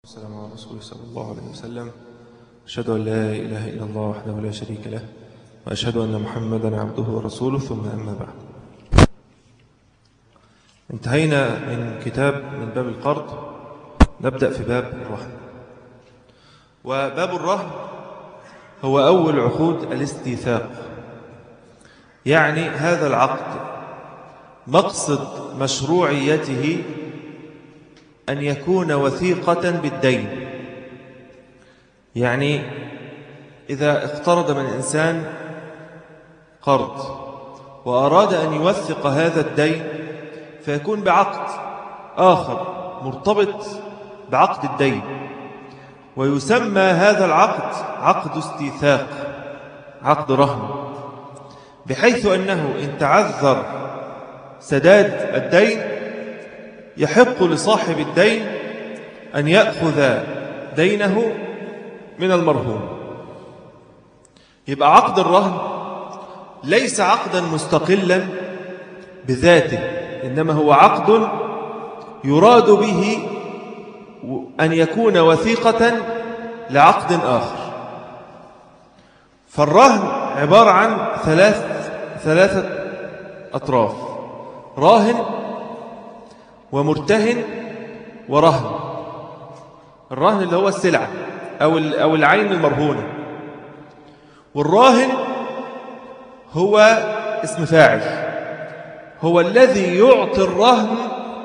والسلام على رسوله صلى الله عليه وسلم أشهد أن لا إله إلا الله وحده لا شريك له وأشهد أن محمدا عبده ورسوله ثم أما بعد انتهينا من كتاب من باب القرض نبدأ في باب الرهن وباب الرهن هو أول عقود الاستيثاق يعني هذا العقد مقصد مشروعيته أن يكون وثيقة بالدين يعني إذا اقترض من إنسان قرض وأراد أن يوثق هذا الدين فيكون بعقد آخر مرتبط بعقد الدين ويسمى هذا العقد عقد استيثاق عقد رهن بحيث أنه إن تعذر سداد الدين يحق لصاحب الدين أن يأخذ دينه من المرهون يبقى عقد الرهن ليس عقدا مستقلا بذاته إنما هو عقد يراد به أن يكون وثيقة لعقد آخر فالرهن عبارة عن ثلاث ثلاثة أطراف راهن ومرتهن ورهن الرهن اللي هو السلعة أو أو العين المرهونة والراهن هو اسم فاعل هو الذي يعطي الرهن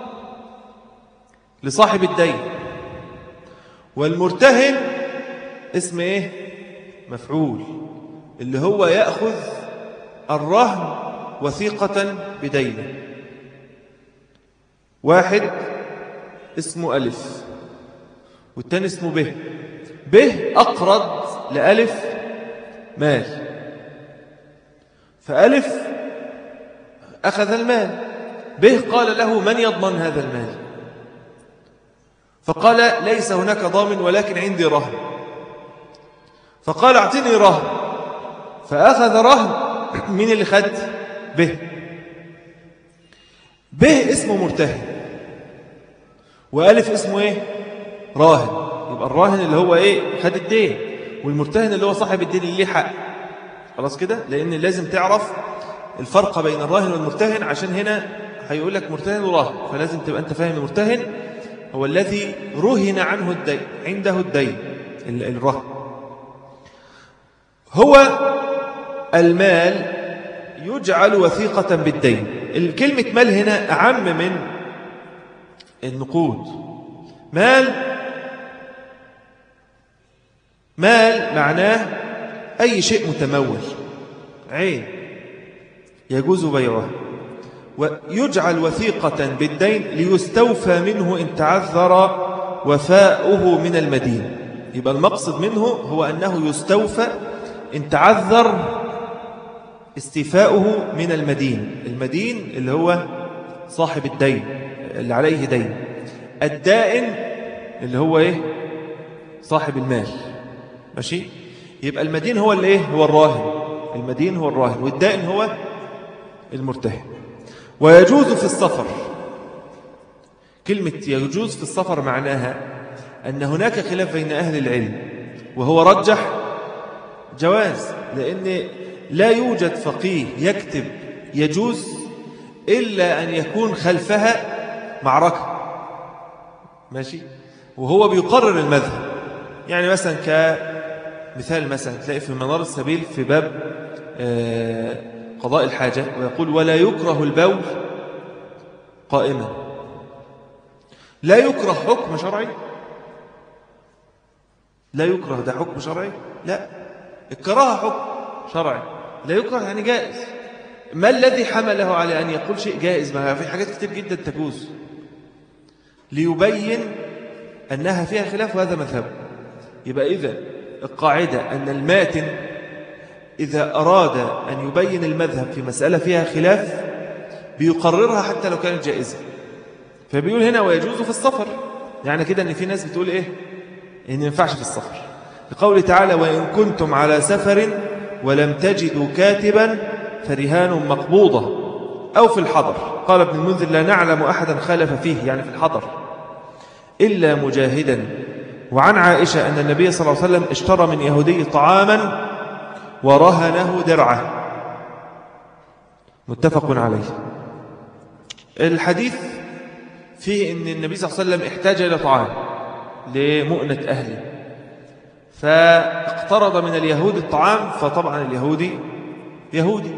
لصاحب الدين والمرتهن اسم ايه مفعول اللي هو يأخذ الرهن وثيقة بدينه واحد اسمه ألف والتاني اسمه به به أقرض لألف مال فألف أخذ المال به قال له من يضمن هذا المال فقال ليس هناك ضامن ولكن عندي رهن فقال اعطني رهن فأخذ رهن من اللي خد به به اسمه مرتهن وألف اسمه ايه راهن يبقى الراهن اللي هو ايه خد الدين والمرتهن اللي هو صاحب الدين اللي ليه حق خلاص كده لأن لازم تعرف الفرق بين الراهن والمرتهن عشان هنا هيقول لك مرتهن وراهن فلازم تبقى أنت فاهم المرتهن هو الذي رهن عنه الدين عنده الدين الرهن هو المال يجعل وثيقة بالدين الكلمة مال هنا أعم من النقود مال مال معناه أي شيء متمول عين يجوز بيعه ويجعل وثيقة بالدين ليستوفى منه إن تعذر وفاؤه من المدين يبقى المقصد منه هو أنه يستوفى إن تعذر استيفاؤه من المدين المدين اللي هو صاحب الدين اللي عليه دين الدائن اللي هو ايه صاحب المال ماشي يبقى المدين هو اللي ايه هو الراهن المدين هو الراهن والدائن هو المرتهن ويجوز في السفر كلمة يجوز في السفر معناها أن هناك خلاف بين أهل العلم وهو رجح جواز لأن لا يوجد فقيه يكتب يجوز إلا أن يكون خلفها معركة ماشي وهو بيقرر المذهب يعني مثلا كمثال مثلا تلاقي في منار السبيل في باب قضاء الحاجة ويقول ولا يكره البول قائما لا يكره حكم شرعي لا يكره ده حكم شرعي لا الكراهة حكم شرعي لا يكره يعني جائز ما الذي حمله على أن يقول شيء جائز ما في حاجات كتير جدا تجوز ليبين أنها فيها خلاف وهذا مذهب يبقى إذا القاعدة أن الماتن إذا أراد أن يبين المذهب في مسألة فيها خلاف بيقررها حتى لو كانت جائزة فبيقول هنا ويجوز في السفر يعني كده أن في ناس بتقول إيه إن ينفعش في السفر لقوله تعالى وإن كنتم على سفر ولم تجدوا كاتبا فرهان مقبوضة أو في الحضر قال ابن المنذر لا نعلم أحدا خالف فيه يعني في الحضر إلا مجاهدا وعن عائشة أن النبي صلى الله عليه وسلم اشترى من يهودي طعاما ورهنه درعه متفق عليه الحديث فيه أن النبي صلى الله عليه وسلم احتاج إلى طعام لمؤنة أهله فاقترض من اليهود الطعام فطبعا اليهودي يهودي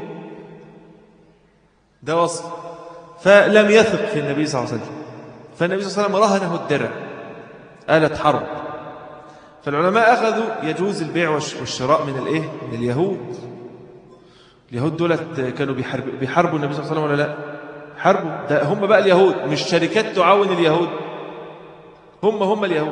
ده وصف فلم يثق في النبي صلى الله عليه وسلم فالنبي صلى الله عليه وسلم رهنه الدرع آلة حرب فالعلماء أخذوا يجوز البيع والشراء من الإيه؟ من اليهود اليهود دولت كانوا بيحارب بيحاربوا النبي صلى الله عليه وسلم ولا لا حاربوا ده هم بقى اليهود مش شركات تعاون اليهود هم هم اليهود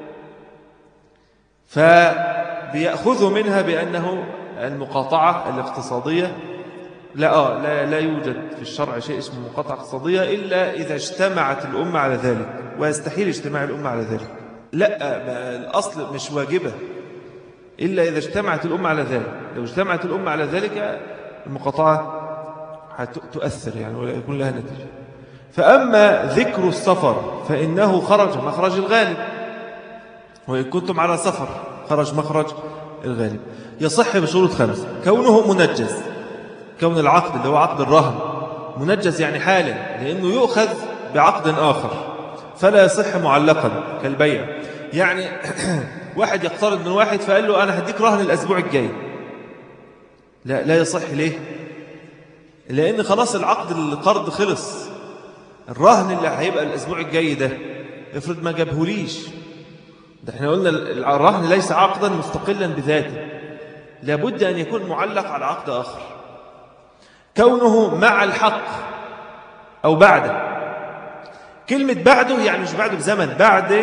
فبيأخذوا منها بأنه المقاطعة الاقتصادية لا, آه لا, لا يوجد في الشرع شيء اسمه مقاطعة اقتصادية إلا إذا اجتمعت الأمة على ذلك ويستحيل اجتماع الأمة على ذلك لا الأصل مش واجبة إلا إذا اجتمعت الأمة على ذلك لو اجتمعت الأمة على ذلك المقاطعة تؤثر يعني ولا يكون لها نتيجة فأما ذكر السفر فإنه خرج مخرج الغالب وإن كنتم على سفر خرج مخرج الغالب يصح بشروط خمسة كونه منجز كون العقد اللي هو عقد الرهن منجز يعني حالا لأنه يؤخذ بعقد آخر فلا يصح معلقا كالبيع يعني واحد يقترض من واحد فقال له أنا هديك رهن الأسبوع الجاي لا لا يصح ليه لأن خلاص العقد القرض خلص الرهن اللي هيبقى الأسبوع الجاي ده افرض ما جابهوليش ده احنا قلنا الرهن ليس عقدا مستقلا بذاته لابد أن يكون معلق على عقد آخر كونه مع الحق أو بعده كلمة بعده يعني مش بعده بزمن بعد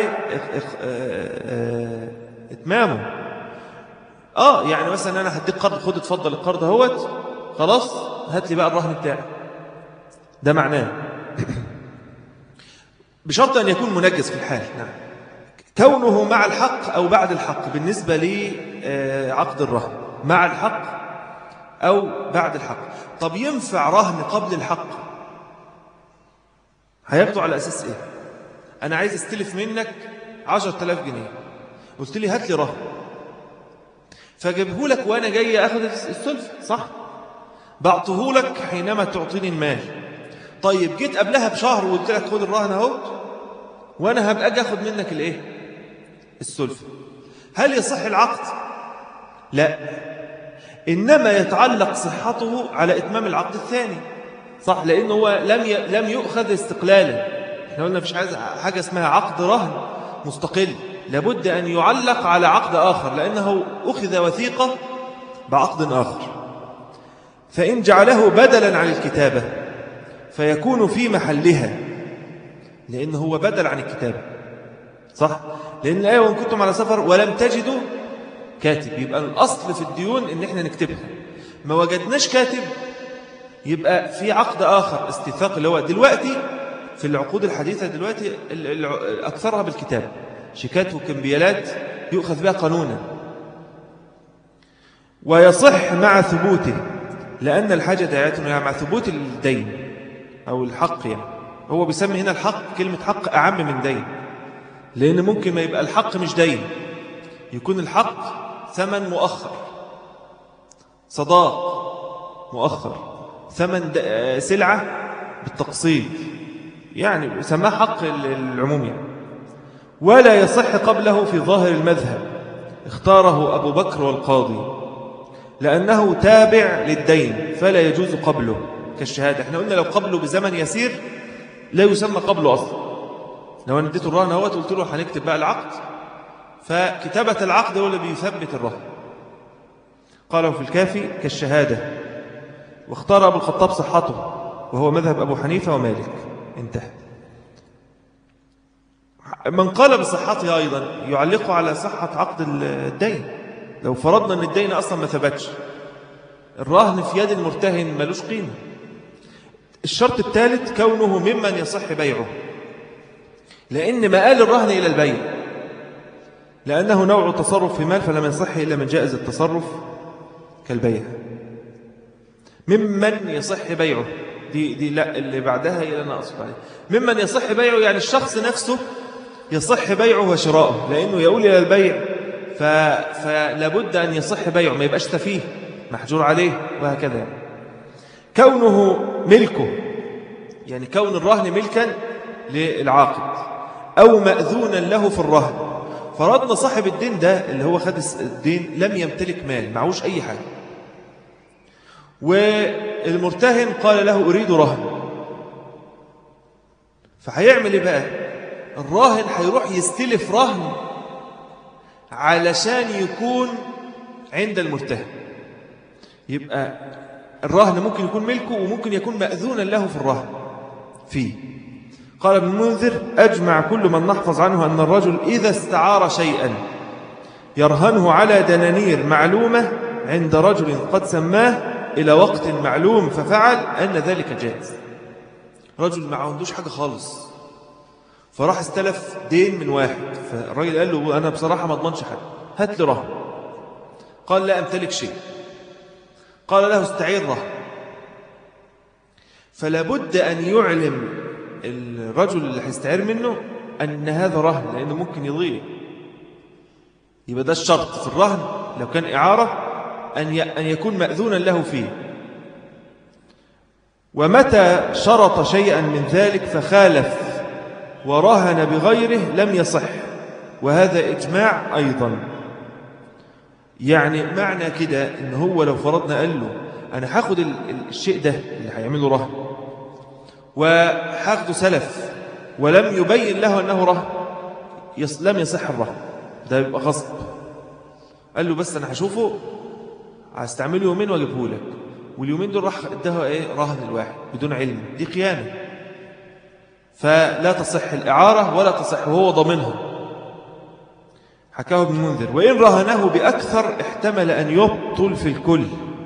اتمامه اه يعني مثلا انا هديك قرض خد اتفضل القرض اهوت خلاص هات لي بقى الرهن بتاعي ده معناه بشرط ان يكون منجز في الحال نعم كونه مع الحق او بعد الحق بالنسبه لعقد الرهن مع الحق او بعد الحق طب ينفع رهن قبل الحق هياخده على اساس ايه انا عايز استلف منك 10000 جنيه قلت لي هات لي رهن فجابه لك وانا جاي اخذ السلف صح بعطه لك حينما تعطيني المال طيب جيت قبلها بشهر وقلت لك خد الرهن اهو وانا هبقى اجي اخد منك الايه السلف هل يصح العقد لا انما يتعلق صحته على اتمام العقد الثاني صح لانه هو لم لم يؤخذ استقلالا احنا قلنا مفيش حاجه اسمها عقد رهن مستقل لابد أن يعلق على عقد آخر لأنه أخذ وثيقة بعقد آخر فإن جعله بدلا عن الكتابة فيكون في محلها لأنه هو بدل عن الكتابة صح؟ لأن الآية وإن كنتم على سفر ولم تجدوا كاتب يبقى الأصل في الديون إن إحنا نكتبها ما وجدناش كاتب يبقى في عقد آخر استثاق اللي هو دلوقتي في العقود الحديثة دلوقتي أكثرها بالكتاب شيكات وكمبيالات يؤخذ بها قانونا ويصح مع ثبوته لأن الحاجة داعية مع ثبوت الدين أو الحق يعني هو بيسمي هنا الحق كلمة حق أعم من دين لأن ممكن ما يبقى الحق مش دين يكون الحق ثمن مؤخر صداق مؤخر ثمن سلعة بالتقسيط يعني سماه حق العموم يعني ولا يصح قبله في ظاهر المذهب اختاره أبو بكر والقاضي لأنه تابع للدين فلا يجوز قبله كالشهادة احنا قلنا لو قبله بزمن يسير لا يسمى قبله أصلا لو أنا اديته الرهن اهوت قلت له هنكتب بقى العقد فكتابة العقد هو اللي بيثبت الرهن قاله في الكافي كالشهادة واختار أبو الخطاب صحته وهو مذهب أبو حنيفة ومالك انتهى من قال بصحتها أيضا يعلق على صحة عقد الدين لو فرضنا أن الدين أصلا ما ثبتش الرهن في يد المرتهن ملوش قيمة الشرط الثالث كونه ممن يصح بيعه لأن مآل الرهن إلى البيع لأنه نوع تصرف في مال فلم يصح إلا من جائز التصرف كالبيع ممن يصح بيعه دي, دي لا اللي بعدها إلى أنا أصف عليه ممن يصح بيعه يعني الشخص نفسه يصح بيعه وشراؤه لأنه يقول إلى البيع ف... فلابد أن يصح بيعه ما يبقاش تفيه محجور عليه وهكذا كونه ملكه يعني كون الرهن ملكا للعاقد أو مأذونا له في الرهن فرضنا صاحب الدين ده اللي هو خد الدين لم يمتلك مال معوش أي حاجة والمرتهن قال له أريد رهن فهيعمل ايه بقى الراهن هيروح يستلف رهن علشان يكون عند المرتهن يبقى الرهن ممكن يكون ملكه وممكن يكون مأذونا له في الرهن فيه قال ابن منذر أجمع كل من نحفظ عنه أن الرجل إذا استعار شيئا يرهنه على دنانير معلومة عند رجل قد سماه إلى وقت معلوم ففعل أن ذلك جائز رجل ما عندوش حاجة خالص فراح استلف دين من واحد فالراجل قال له أنا بصراحة ما اضمنش حاجة هات لي رهن قال لا أمتلك شيء قال له استعير رهن فلا بد أن يعلم الرجل اللي هيستعير منه أن هذا رهن لأنه ممكن يضيع يبقى ده الشرط في الرهن لو كان إعارة أن يكون مأذونا له فيه ومتى شرط شيئا من ذلك فخالف ورهن بغيره لم يصح وهذا إجماع أيضا يعني معنى كده إن هو لو فرضنا قال له أنا هاخد الشيء ده اللي هيعمله رهن وهاخده سلف ولم يبين له أنه رهن لم يصح الرهن ده يبقى غصب قال له بس أنا هشوفه هستعمله يومين واجيبه لك واليومين دول راح ادها ايه رهن الواحد بدون علم دي خيانه فلا تصح الاعاره ولا تصح وهو ضامنها حكاه ابن منذر وان رهنه باكثر احتمل ان يبطل في الكل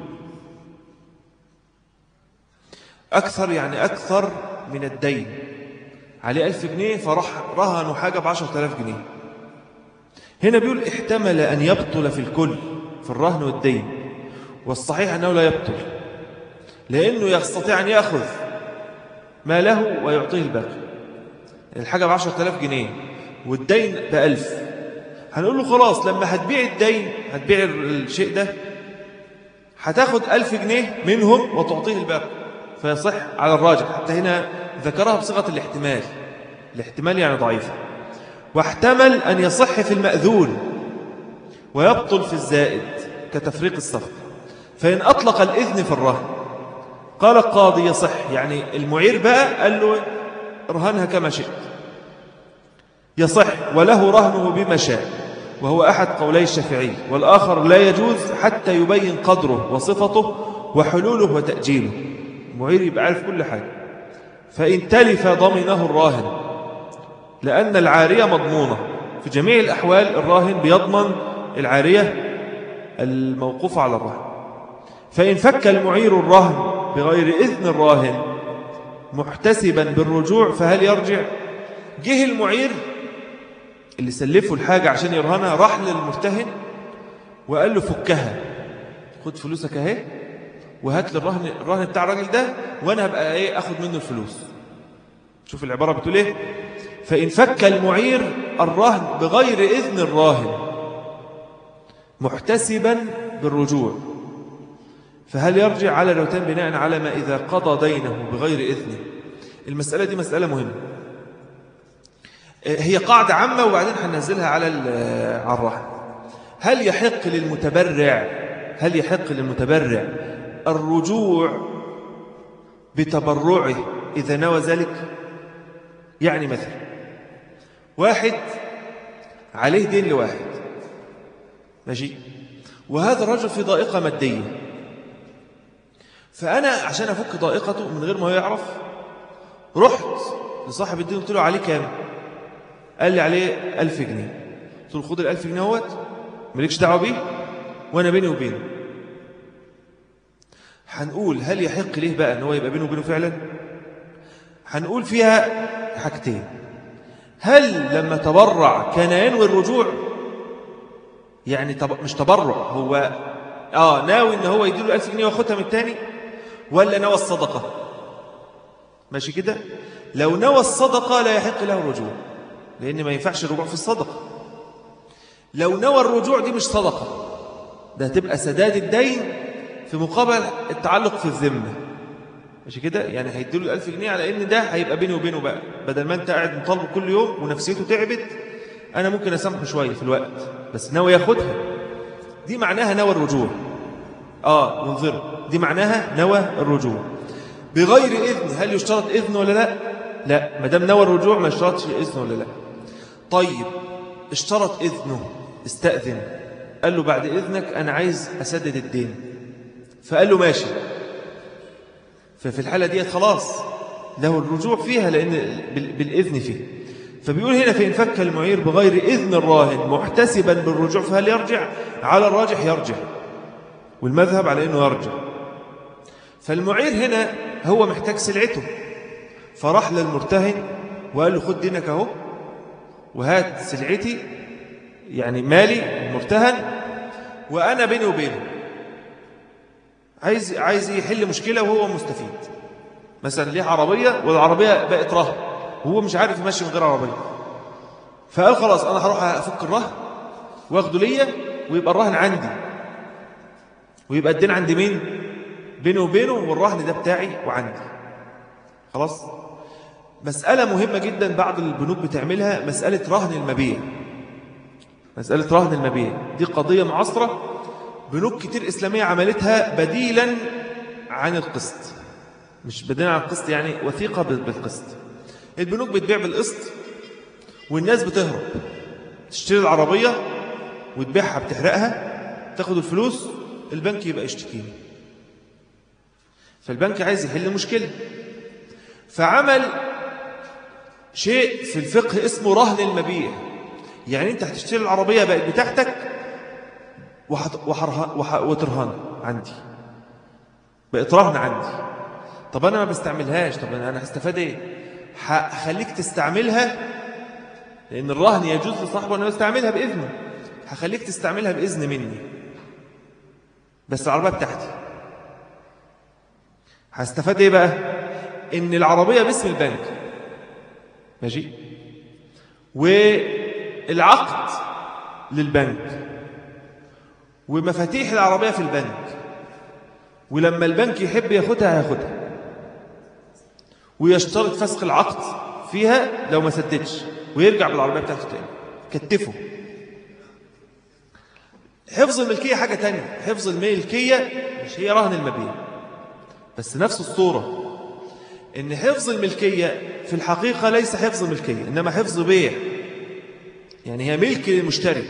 اكثر يعني اكثر من الدين عليه ألف جنيه فراح رهنوا حاجة بعشرة آلاف جنيه هنا بيقول احتمل أن يبطل في الكل في الرهن والدين والصحيح أنه لا يبطل لأنه يستطيع أن يأخذ ما له ويعطيه الباقي الحاجة بعشرة آلاف جنيه والدين بألف هنقول له خلاص لما هتبيع الدين هتبيع الشيء ده هتاخد ألف جنيه منهم وتعطيه الباقي فيصح على الراجح حتى هنا ذكرها بصيغة الاحتمال الاحتمال يعني ضعيفة واحتمل أن يصح في المأذون ويبطل في الزائد كتفريق الصفقة فإن أطلق الإذن في الرهن قال القاضي يصح يعني المعير بقى قال له رهنها كما شئت يصح وله رهنه بما شاء وهو أحد قولي الشافعي والآخر لا يجوز حتى يبين قدره وصفته وحلوله وتأجيله المعير يبقى عارف كل حاجة فإن تلف ضمنه الراهن لأن العارية مضمونة في جميع الأحوال الراهن بيضمن العارية الموقوفة على الرهن فإن فك المعير الرهن بغير إذن الراهن محتسبا بالرجوع فهل يرجع جه المعير اللي سلفه الحاجة عشان يرهنها راح للمرتهن وقال له فكها خد فلوسك اهي وهات لي الرهن الرهن بتاع الراجل ده وانا هبقى ايه اخد منه الفلوس شوف العبارة بتقول ايه فإن فك المعير الرهن بغير إذن الراهن محتسبا بالرجوع فهل يرجع على الروتان بناء على ما إذا قضى دينه بغير إذنه المسألة دي مسألة مهمة هي قاعدة عامة وبعدين هننزلها على الرهن هل يحق للمتبرع هل يحق للمتبرع الرجوع بتبرعه إذا نوى ذلك يعني مثلا واحد عليه دين لواحد ماشي وهذا الرجل في ضائقة مادية فأنا عشان أفك ضائقته من غير ما يعرف رحت لصاحب الدين قلت له عليه كام قال لي عليه ألف جنيه قلت له خد الألف جنيه اهوت مالكش دعوة بيه وأنا بيني وبينه هنقول هل يحق ليه بقى ان هو يبقى بينه وبينه فعلا هنقول فيها حاجتين هل لما تبرع كان ينوي الرجوع يعني طب مش تبرع هو اه ناوي ان هو يديله 1000 جنيه وياخدها من الثاني ولا نوى الصدقه ماشي كده لو نوى الصدقه لا يحق له الرجوع لأن ما ينفعش الرجوع في الصدقة لو نوى الرجوع دي مش صدقة ده هتبقى سداد الدين في مقابل التعلق في الذمة مش كده يعني هيديله الألف جنيه على إن ده هيبقى بيني وبينه بقى بدل ما أنت قاعد مطالبه كل يوم ونفسيته تعبت أنا ممكن أسامحه شوية في الوقت بس ناوي ياخدها دي معناها نوى الرجوع آه وانظروا دي معناها نوى الرجوع بغير إذن هل يشترط إذن ولا لا لا ما دام نوى الرجوع ما يشترطش إذن ولا لا طيب اشترط إذنه استأذن قال له بعد إذنك أنا عايز أسدد الدين فقال له ماشي ففي الحالة دي خلاص له الرجوع فيها لأن بالإذن فيه فبيقول هنا فإن فك المعير بغير إذن الراهن محتسبا بالرجوع فهل يرجع على الراجح يرجع والمذهب على أنه يرجع فالمعير هنا هو محتاج سلعته فراح للمرتهن وقال له خد دينك اهو وهات سلعتي يعني مالي المرتهن وأنا بيني وبينه عايز عايز يحل مشكلة وهو مستفيد مثلا ليه عربية والعربية بقت رهن وهو مش عارف يمشي من غير عربية فقال خلاص أنا هروح أفك الرهن واخده ليا ويبقى الرهن عندي ويبقى الدين عند مين بينه وبينه والرهن ده بتاعي وعندي خلاص مسألة مهمة جدا بعض البنوك بتعملها مسألة رهن المبيع مسألة رهن المبيع دي قضية معاصرة بنوك كتير إسلامية عملتها بديلا عن القسط مش بديلا عن القسط يعني وثيقة بالقسط البنوك بتبيع بالقسط والناس بتهرب تشتري العربية وتبيعها بتحرقها تاخد الفلوس البنك يبقى يشتكيني فالبنك عايز يحل مشكلة فعمل شيء في الفقه اسمه رهن المبيع يعني انت هتشتري العربية بقت بتاعتك وترهن عندي بقت رهن عندي طب انا ما بستعملهاش طب انا هستفاد ايه هخليك تستعملها لان الرهن يجوز لصاحبه انه يستعملها باذنه هخليك تستعملها باذن مني بس العربية بتاعتي هستفاد ايه بقى ان العربية باسم البنك ماشي والعقد للبنك ومفاتيح العربية في البنك ولما البنك يحب ياخدها هياخدها ويشترط فسخ العقد فيها لو ما سددش ويرجع بالعربية بتاعته تاني كتفه حفظ الملكية حاجة تانية حفظ الملكية مش هي رهن المبيع بس نفس الصورة ان حفظ الملكية في الحقيقة ليس حفظ ملكية إنما حفظ بيع يعني هي ملك للمشتري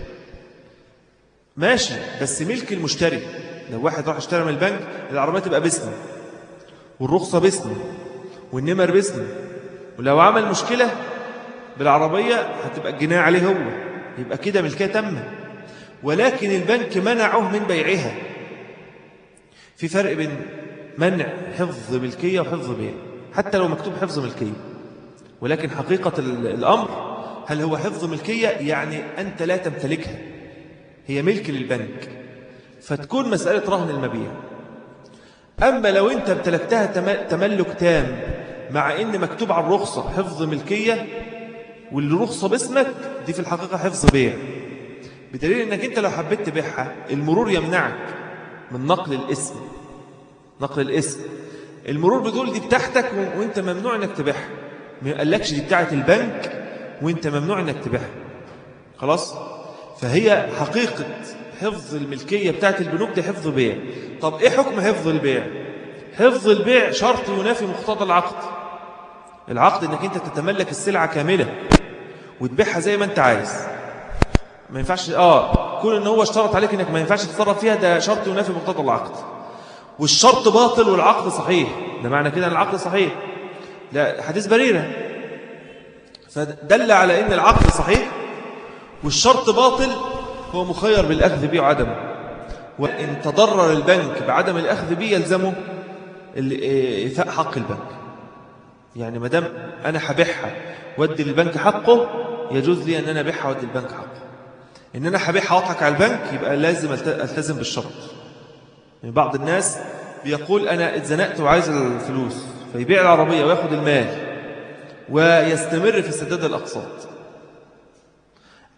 ماشي بس ملك المشتري لو واحد راح اشترى من البنك العربية تبقى باسمه والرخصة باسمه والنمر باسمه ولو عمل مشكلة بالعربية هتبقى الجناية عليه هو يبقى كده ملكية تامة ولكن البنك منعه من بيعها في فرق بين منع حفظ ملكية وحفظ بيع حتى لو مكتوب حفظ ملكية ولكن حقيقة الأمر هل هو حفظ ملكية يعني أنت لا تمتلكها هي ملك للبنك فتكون مسألة رهن المبيع أما لو أنت امتلكتها تملك تام مع أن مكتوب على الرخصة حفظ ملكية والرخصة باسمك دي في الحقيقة حفظ بيع بدليل أنك أنت لو حبيت تبيعها المرور يمنعك من نقل الاسم نقل الاسم المرور بتقول دي بتاعتك وانت ممنوع انك تبيعها ما قالكش دي بتاعت البنك وانت ممنوع انك تبيعها خلاص فهي حقيقة حفظ الملكية بتاعت البنوك دي حفظ بيع طب ايه حكم حفظ البيع حفظ البيع شرط ينافي مقتضى العقد العقد انك انت تتملك السلعة كاملة وتبيعها زي ما انت عايز ما ينفعش اه كون ان هو اشترط عليك انك ما ينفعش تتصرف فيها ده شرط ينافي مقتضى العقد والشرط باطل والعقد صحيح ده معنى كده ان العقد صحيح لا حديث بريرة فدل على ان العقد صحيح والشرط باطل هو مخير بالأخذ به وعدمه وإن تضرر البنك بعدم الأخذ به يلزمه إيفاء حق البنك يعني ما دام أنا هبيعها ودي للبنك حقه يجوز لي أن أنا أبيعها ودي البنك حقه إن أنا هبيعها واضحك على البنك يبقى لازم ألتزم بالشرط يعني بعض الناس بيقول أنا اتزنقت وعايز الفلوس فيبيع العربية وياخد المال ويستمر في سداد الأقساط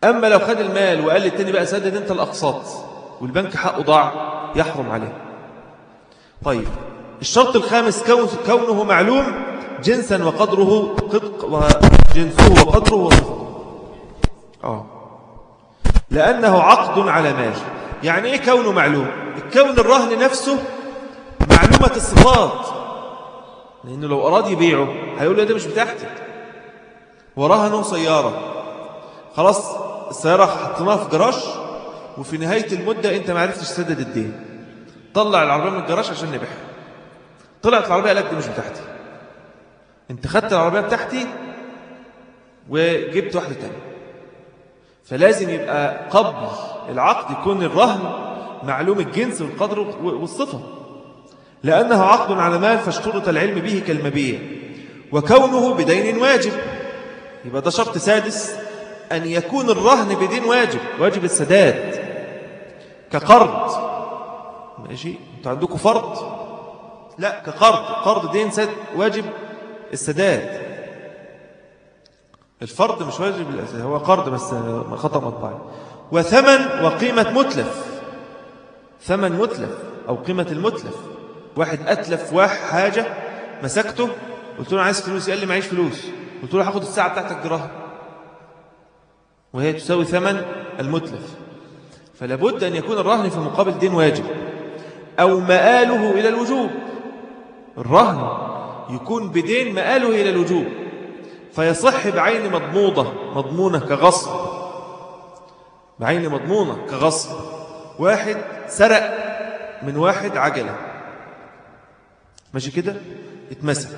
أما لو خد المال وقال للتاني بقى سدد أنت الأقساط والبنك حقه ضاع يحرم عليه طيب الشرط الخامس كونه معلوم جنسا وقدره وجنسه وقدره وصفته آه لأنه عقد على مال يعني إيه كونه معلوم الكون الرهن نفسه معلومة الصفات لأنه لو أراد يبيعه هيقول له ده مش بتاعتي ورهنه سيارة خلاص السيارة حطيناها في جراج وفي نهاية المدة أنت ما عرفتش تسدد الدين طلع العربية من الجراج عشان نبيعها طلعت العربية قالك دي مش بتاعتي انت خدت العربية بتاعتي وجبت واحدة تانية فلازم يبقى قبل العقد يكون الرهن معلوم الجنس والقدر والصفة لأنه عقد على مال فاشترط العلم به كالمبيع وكونه بدين واجب يبقى ده شرط سادس أن يكون الرهن بدين واجب واجب السداد كقرض ماشي انتوا عندكم فرض لا كقرض قرض دين سد واجب السداد الفرض مش واجب الأساس هو قرض بس خطأ مطبعي وثمن وقيمة متلف ثمن متلف أو قيمة المتلف واحد أتلف واحد حاجة مسكته قلت له عايز فلوس قال لي معيش فلوس قلت له هاخد الساعة بتاعتك جراها وهي تساوي ثمن المتلف فلا بد أن يكون الرهن في مقابل دين واجب أو مآله إلى الوجوب الرهن يكون بدين مآله إلى الوجوب فيصح بعين مضموضة مضمونة كغصب بعين مضمونة كغصب واحد سرق من واحد عجلة ماشي كده اتمسك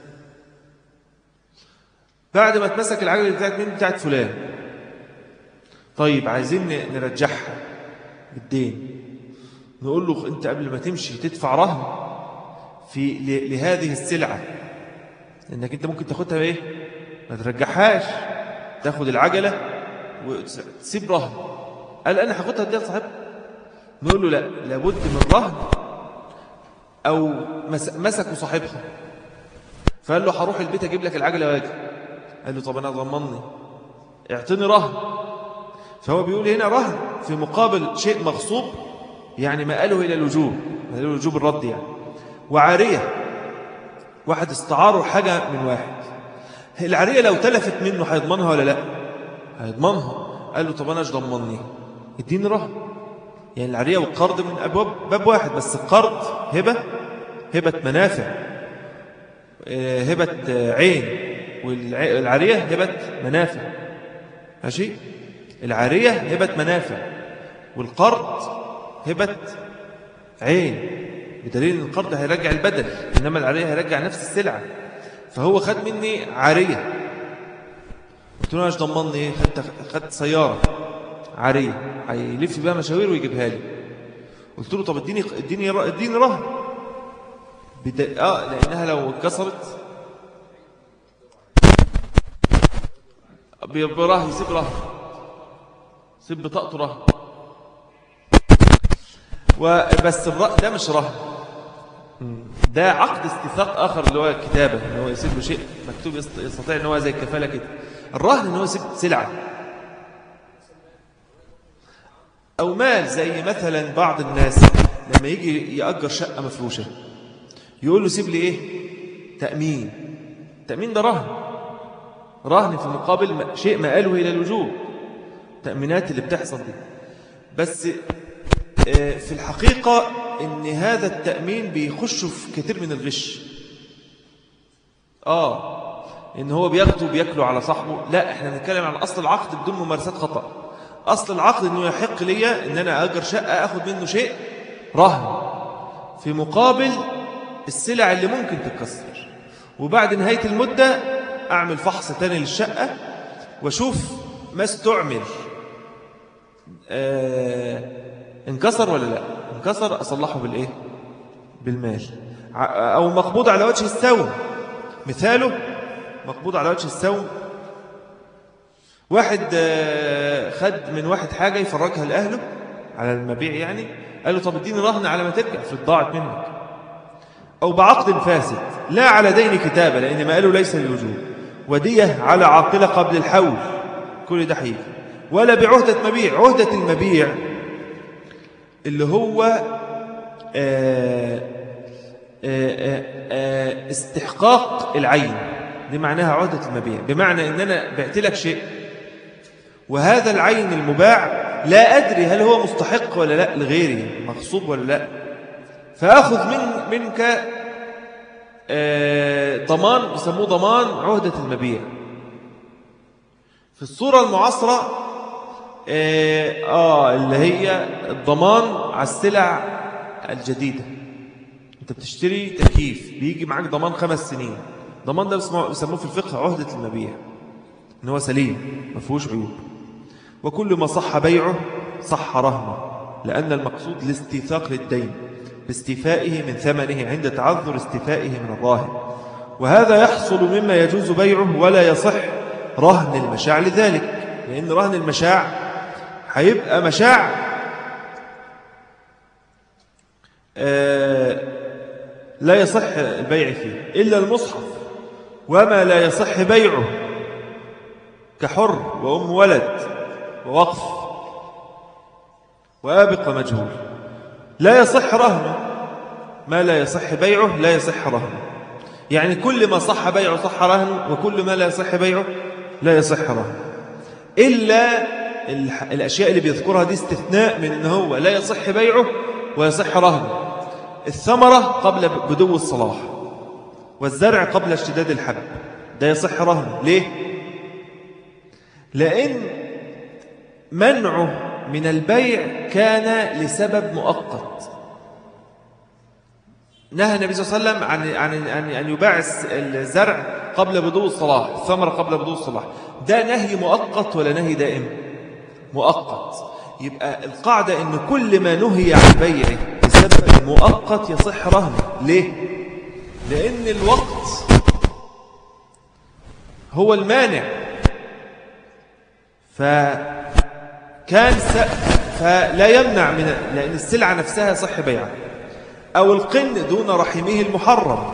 بعد ما اتمسك العجلة بتاعت مين بتاعت فلان طيب عايزين نرجعها بالدين نقول له انت قبل ما تمشي تدفع رهن في لهذه السلعة لأنك أنت ممكن تاخدها بإيه ما ترجعهاش تاخد العجلة وتسيب رهن قال أنا هاخدها دي لصاحبها نقول له لا لابد من رهن أو مسكوا صاحبها فقال له هروح البيت أجيب لك العجلة واجي قال له طب أنا ضمني اعطني رهن فهو بيقول هنا رهن في مقابل شيء مغصوب يعني ما قاله إلى الوجوب ما قاله الوجوب الرد يعني وعارية واحد استعاره حاجة من واحد العارية لو تلفت منه هيضمنها ولا لا هيضمنها قال له طب أنا ايش ضمني اديني رهن يعني العارية والقرض من أبواب باب واحد بس القرض هبة هبة منافع آه، هبة عين والعارية هبة منافع ماشي العارية هبة منافع والقرض هبة عين بدليل ان القرض هيرجع البدل إنما العارية هيرجع نفس السلعة فهو خد مني عارية قلت له ايش ضمني خدت, خدت سيارة عارية هيلف بها مشاوير ويجيبها لي قلت له طب اديني اديني اديني رهن بد... اه لانها لو اتكسرت برهن يسيب رهن سيب بطاقته رهن وبس الرأي ده مش رهن ده عقد استثاق آخر اللي هو الكتابة ان هو يسيب له شيء مكتوب يستطيع ان هو زي الكفالة كده الرهن ان هو يسيب سلعة أو مال زي مثلا بعض الناس لما يجي يأجر شقة مفروشة يقول له سيب لي إيه تأمين تأمين ده رهن رهن في مقابل شيء ما قاله إلى الوجوب تأمينات اللي بتحصل دي بس آه، في الحقيقة ان هذا التأمين بيخش في كثير من الغش آه إن هو بياخده وبياكله على صاحبه لا إحنا بنتكلم عن أصل العقد بدون ممارسات خطأ أصل العقد أنه يحق لي أن أنا أجر شقة أخذ منه شيء رهن في مقابل السلع اللي ممكن تتكسر وبعد نهاية المدة أعمل فحص تاني للشقة وأشوف ما استعمل آه انكسر ولا لا انكسر أصلحه بالإيه بالمال أو مقبوض على وجه السوم مثاله مقبوض على وجه السوم واحد آه، خد من واحد حاجة يفرجها لأهله على المبيع يعني قال له طب اديني رهن على ما ترجع في الضاعت منك أو بعقد فاسد لا على دين كتابة لأن ما قاله ليس للوجوب ودية على عاقلة قبل الحول كل ده حقيقي ولا بعهدة مبيع عهدة المبيع اللي هو آآ آآ آآ استحقاق العين دي معناها عهدة المبيع بمعنى ان انا بعت لك شيء وهذا العين المباع لا أدري هل هو مستحق ولا لا لغيري مغصوب ولا لا فأخذ من منك ضمان يسموه ضمان عهدة المبيع في الصورة المعاصرة آه اللي هي الضمان على السلع الجديدة انت بتشتري تكييف بيجي معاك ضمان خمس سنين ضمان ده بيسموه في الفقه عهدة المبيع ان هو سليم ما فيهوش عيوب وكل ما صح بيعه صح رهنه لأن المقصود الاستيثاق للدين باستيفائه من ثمنه عند تعذر استيفائه من الراهن وهذا يحصل مما يجوز بيعه ولا يصح رهن المشاع لذلك لأن رهن المشاع هيبقى مشاع آه لا يصح البيع فيه إلا المصحف وما لا يصح بيعه كحر وأم ولد ووقف وآبق ومجهول لا يصح رهنه ما لا يصح بيعه لا يصح رهنه يعني كل ما صح بيعه صح رهنه وكل ما لا يصح بيعه لا يصح رهنه إلا الأشياء اللي بيذكرها دي استثناء من أنه هو لا يصح بيعه ويصح رهنه الثمرة قبل بدو الصلاح والزرع قبل اشتداد الحب ده يصح رهنه ليه؟ لأن منعه من البيع كان لسبب مؤقت نهى النبي صلى الله عليه وسلم عن عن عن أن يباع الزرع قبل بدو الصلاح الثمرة قبل بدو الصلاح ده نهي مؤقت ولا نهي دائم مؤقت يبقى القاعدة أن كل ما نهي عن بيعه بسبب مؤقت يصح رهنه ليه؟ لأن الوقت هو المانع فكان س... فلا يمنع من لأن السلعة نفسها صح بيعها أو القن دون رحمه المحرم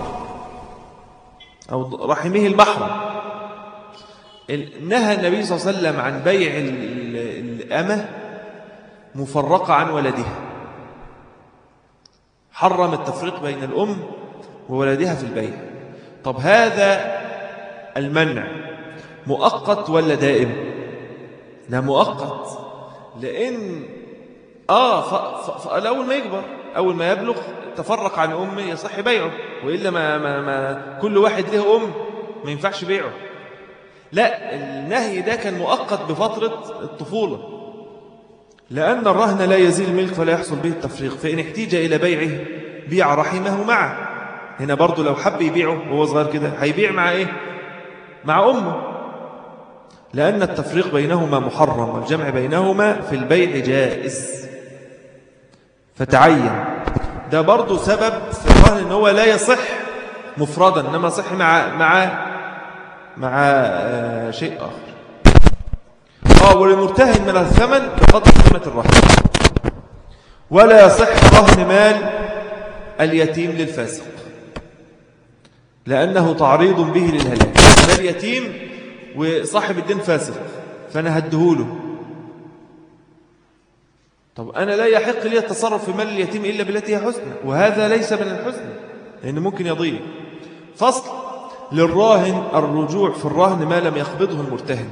أو رحمه المحرم نهى النبي صلى الله عليه وسلم عن بيع الأمة مفرقة عن ولدها حرم التفريق بين الأم وولدها في البيع طب هذا المنع مؤقت ولا دائم لا مؤقت لأن آه ف... ف... ف... أول ما يكبر أول ما يبلغ تفرق عن أمه يصح بيعه وإلا ما, ما, ما كل واحد له أم ما ينفعش بيعه لا النهي ده كان مؤقت بفترة الطفولة لأن الرهن لا يزيل الملك فلا يحصل به التفريق فإن احتيج إلى بيعه بيع رحمه معه هنا برضو لو حب يبيعه وهو صغير كده هيبيع مع إيه مع أمه لأن التفريق بينهما محرم والجمع بينهما في البيع جائز فتعين ده برضو سبب في الرهن ان هو لا يصح مفردا انما يصح مع مع مع آه شيء اخر اه وللمرتهن من الثمن بقدر قيمه الرهن ولا يصح رهن مال اليتيم للفاسق لانه تعريض به للهلاك مال يتيم وصاحب الدين فاسق فانا هديهوله طب أنا لا يحق لي التصرف في مال اليتيم إلا بالتي هي حسنى وهذا ليس من الحسنى لأنه ممكن يضيع فصل للراهن الرجوع في الرهن ما لم يقبضه المرتهن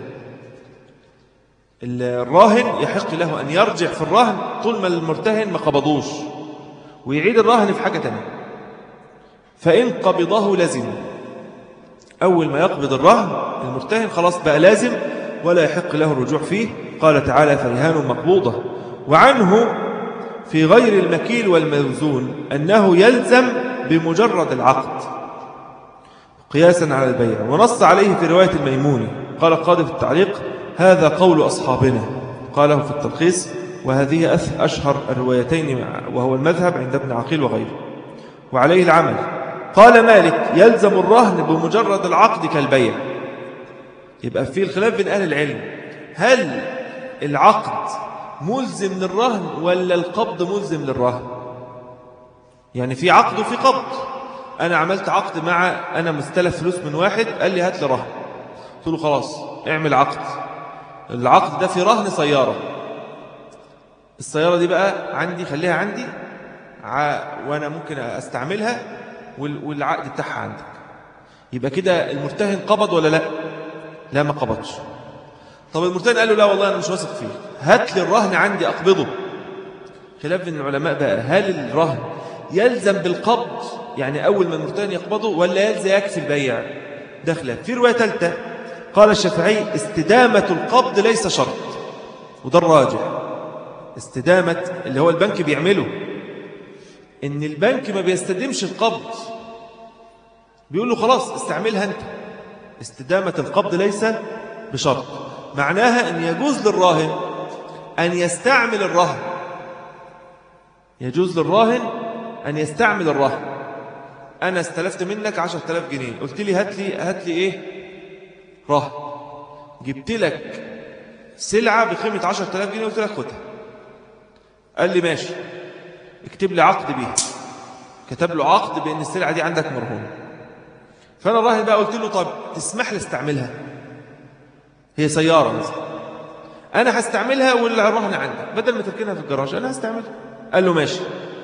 الراهن يحق له أن يرجع في الرهن طول ما المرتهن ما قبضوش ويعيد الرهن في حاجة تانية فإن قبضه لازم أول ما يقبض الرهن المرتهن خلاص بقى لازم ولا يحق له الرجوع فيه قال تعالى فرهان مقبوضة وعنه في غير المكيل والموزون أنه يلزم بمجرد العقد قياسا على البيع ونص عليه في رواية الميموني قال قاضي في التعليق هذا قول أصحابنا قاله في التلخيص وهذه أشهر الروايتين وهو المذهب عند ابن عقيل وغيره وعليه العمل قال مالك يلزم الرهن بمجرد العقد كالبيع يبقى في الخلاف بين أهل العلم هل العقد ملزم للرهن ولا القبض ملزم للرهن يعني في عقد وفي قبض أنا عملت عقد مع أنا مستلف فلوس من واحد قال لي هات لي رهن قلت له خلاص اعمل عقد العقد ده في رهن سيارة السيارة دي بقى عندي خليها عندي وأنا ممكن أستعملها والعقد بتاعها عندك يبقى كده المرتهن قبض ولا لا لا ما قبضش طب المرتهن قال له لا والله أنا مش واثق فيه هات لي الرهن عندي أقبضه خلاف بين العلماء بقى هل الرهن يلزم بالقبض يعني أول ما المرتهن يقبضه ولا يلزم يكفي البيع ده خلاف في رواية ثالثة قال الشافعي استدامة القبض ليس شرط وده الراجح استدامة اللي هو البنك بيعمله ان البنك ما بيستدمش القبض بيقول له خلاص استعملها انت استدامة القبض ليس بشرط معناها ان يجوز للراهن ان يستعمل الرهن يجوز للراهن ان يستعمل الرهن انا استلفت منك عشر تلاف جنيه قلت لي هات لي هات لي ايه رهن جبت لك سلعة بقيمة عشر تلاف جنيه قلت لك خدها قال لي ماشي اكتب لي عقد بيها كتب له عقد بأن السلعة دي عندك مرهونة فأنا الراهن بقى قلت له طب تسمح لي استعملها هي سيارة مثلا أنا هستعملها والرهن عندك بدل ما تركنها في الجراج أنا هستعملها قال له ماشي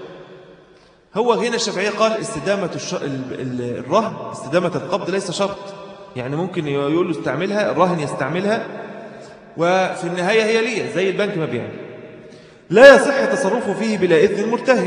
هو هنا الشافعية قال استدامة الش... الرهن استدامة القبض ليس شرط يعني ممكن يقول له استعملها الراهن يستعملها وفي النهاية هي ليه زي البنك ما بيعمل لا يصح تصرفه فيه بلا إذن المرتهن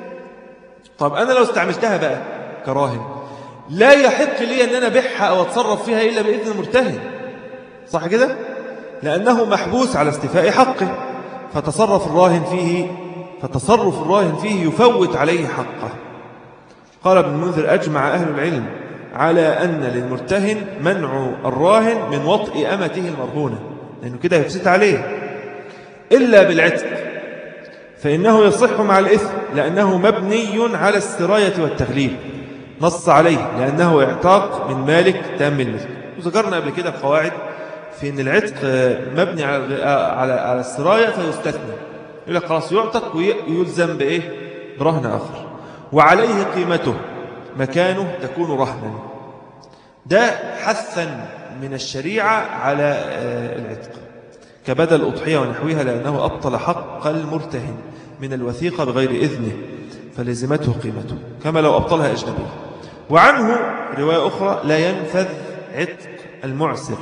طب أنا لو استعملتها بقى كراهن لا يحق لي أن أنا بحها أو أتصرف فيها إلا بإذن المرتهن صح كده؟ لأنه محبوس على استفاء حقه فتصرف الراهن فيه فتصرف الراهن فيه يفوت عليه حقه قال ابن المنذر أجمع أهل العلم على أن للمرتهن منع الراهن من وطئ أمته المرهونة لأنه كده يفسد عليه إلا بالعتق فإنه يصح مع الإثم لأنه مبني على السراية والتغليب نص عليه لأنه اعتاق من مالك تام الملك وذكرنا قبل كده قواعد في أن العتق مبني على على على السراية فيستثنى يقول لك خلاص يعتق ويلزم بإيه برهن آخر وعليه قيمته مكانه تكون رهنا ده حثا من الشريعة على العتق كبدل الأضحية ونحوها لأنه أبطل حق المرتهن من الوثيقة بغير إذنه فلزمته قيمته كما لو أبطلها أجنبي وعنه رواية أخرى لا ينفذ عتق المعسر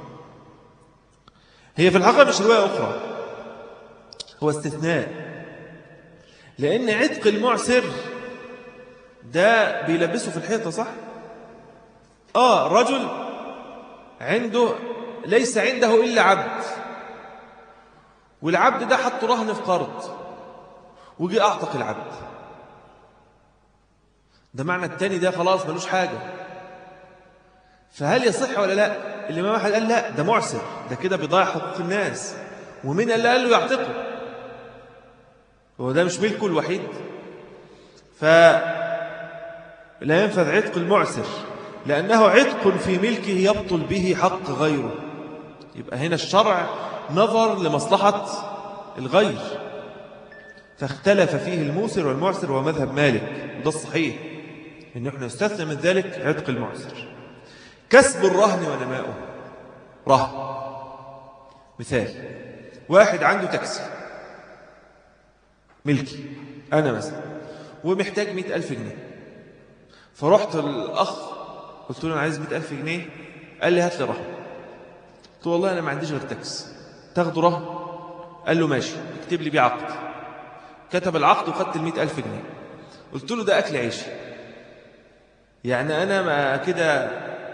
هي في الحقيقة مش رواية أخرى هو استثناء لأن عتق المعسر ده بيلبسه في الحيطة صح؟ آه رجل عنده ليس عنده إلا عبد والعبد ده حطه رهن في قرض وجي أعتق العبد ده معنى التاني ده خلاص ملوش حاجة فهل يصح ولا لا الإمام أحد قال لا ده معسر ده كده بيضيع حقوق الناس ومين اللي قال له يعتقه هو ده مش ملكه الوحيد فلا ينفذ عتق المعسر لأنه عتق في ملكه يبطل به حق غيره يبقى هنا الشرع نظر لمصلحة الغير فاختلف فيه الموسر والمعسر ومذهب مالك وده الصحيح إن احنا نستثنى من ذلك عتق المعسر كسب الرهن ونماؤه رهن مثال واحد عنده تاكسي ملكي أنا مثلا ومحتاج مئة ألف جنيه فرحت الأخ قلت له أنا عايز مئة ألف جنيه قال لي هات لي رهن قلت له والله أنا ما عنديش غير تاكسي تاخده رهن قال له ماشي اكتب لي بيه عقد كتب العقد وخدت المئة ألف جنيه قلت له ده أكل عيشي يعني أنا ما كده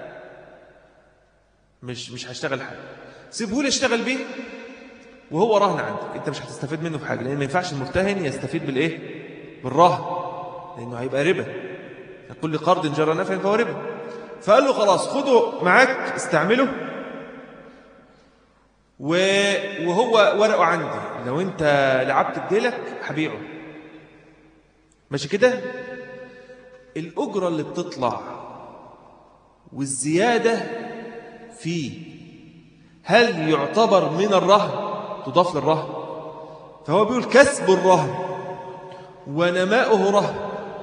مش مش هشتغل حاجة سيبه لي اشتغل بيه وهو رهن عندك انت مش هتستفيد منه في حاجة لأن ما ينفعش المرتهن يستفيد بالإيه بالرهن لأنه هيبقى ربا كل قرض جرى نفع فهو ربا فقال له خلاص خده معاك استعمله وهو ورقه عندي لو انت لعبت بديلك هبيعه ماشي كده الأجرة اللي بتطلع والزيادة فيه هل يعتبر من الرهن تضاف للرهن فهو بيقول كسب الرهن ونماؤه رهن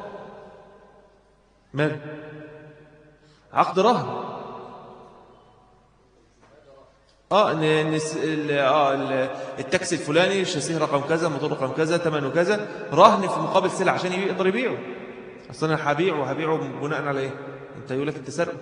من عقد رهن اه ان اه التاكسي الفلاني الشاسيه رقم كذا موتور رقم كذا ثمنه كذا رهن في مقابل سلعه عشان يقدر يبيعه اصل انا هبيعه وهبيعه بناء على ايه انت يقول لك انت سرقه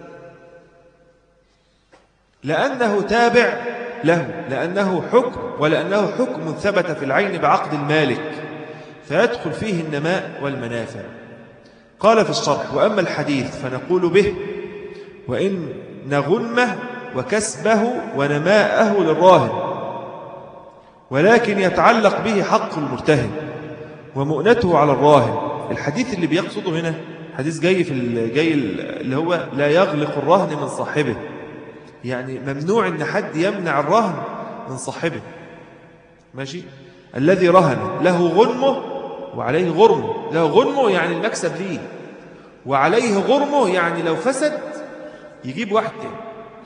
لانه تابع له لانه حكم ولانه حكم ثبت في العين بعقد المالك فيدخل فيه النماء والمنافع قال في الشرح وأما الحديث فنقول به وإن نغنمه وكسبه ونماءه للراهن ولكن يتعلق به حق المرتهن ومؤنته على الراهن الحديث اللي بيقصده هنا حديث جاي في الجاي اللي هو لا يغلق الرهن من صاحبه يعني ممنوع ان حد يمنع الرهن من صاحبه ماشي الذي رهن له غنمه وعليه غرمه له غنمه يعني المكسب ليه وعليه غرمه يعني لو فسد يجيب واحد تاني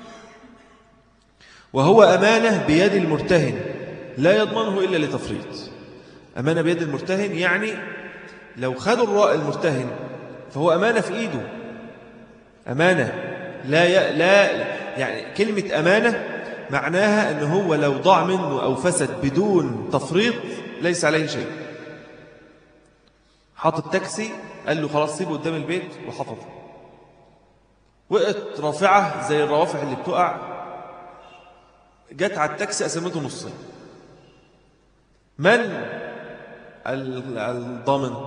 وهو أمانة بيد المرتهن لا يضمنه إلا لتفريط أمانة بيد المرتهن يعني لو خدوا المرتهن فهو أمانة في إيده أمانة لا ي... لا يعني كلمة أمانة معناها أنه هو لو ضاع منه أو فسد بدون تفريط ليس عليه شيء حاطط تاكسي قال له خلاص سيبه قدام البيت وحفظه وقت رافعة زي الروافع اللي بتقع جت على التاكسي قسمته نصين من الضامن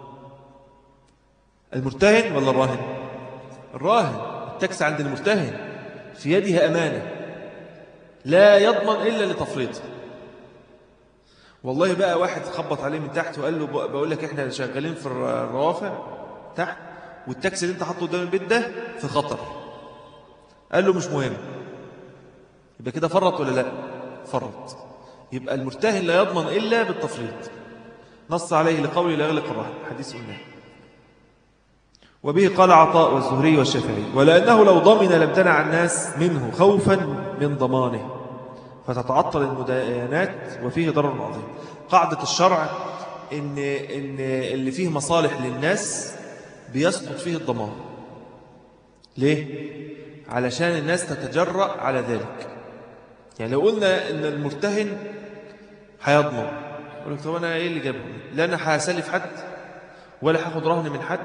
المرتهن ولا الراهن الراهن التاكسي عند المرتهن في يده أمانة لا يضمن إلا لتفريطه والله بقى واحد خبط عليه من تحت وقال له بقول لك احنا شغالين في الروافع تحت والتاكسي اللي انت حاطه قدام البيت ده في خطر قال له مش مهم يبقى كده فرط ولا لا فرط يبقى المرتهن لا يضمن إلا بالتفريط نص عليه لقوله لا يغلق الرهن حديث قلنا وبه قال عطاء والزهري والشافعي ولأنه لو ضمن لم تنع الناس منه خوفا من ضمانه فتتعطل المداينات وفيه ضرر عظيم قاعدة الشرع إن, إن اللي فيه مصالح للناس بيسقط فيه الضمان ليه؟ علشان الناس تتجرأ على ذلك يعني لو قلنا ان المرتهن هيضمن يقول لك طب انا ايه اللي جابهم لا انا هسلف حد ولا هاخد رهن من حد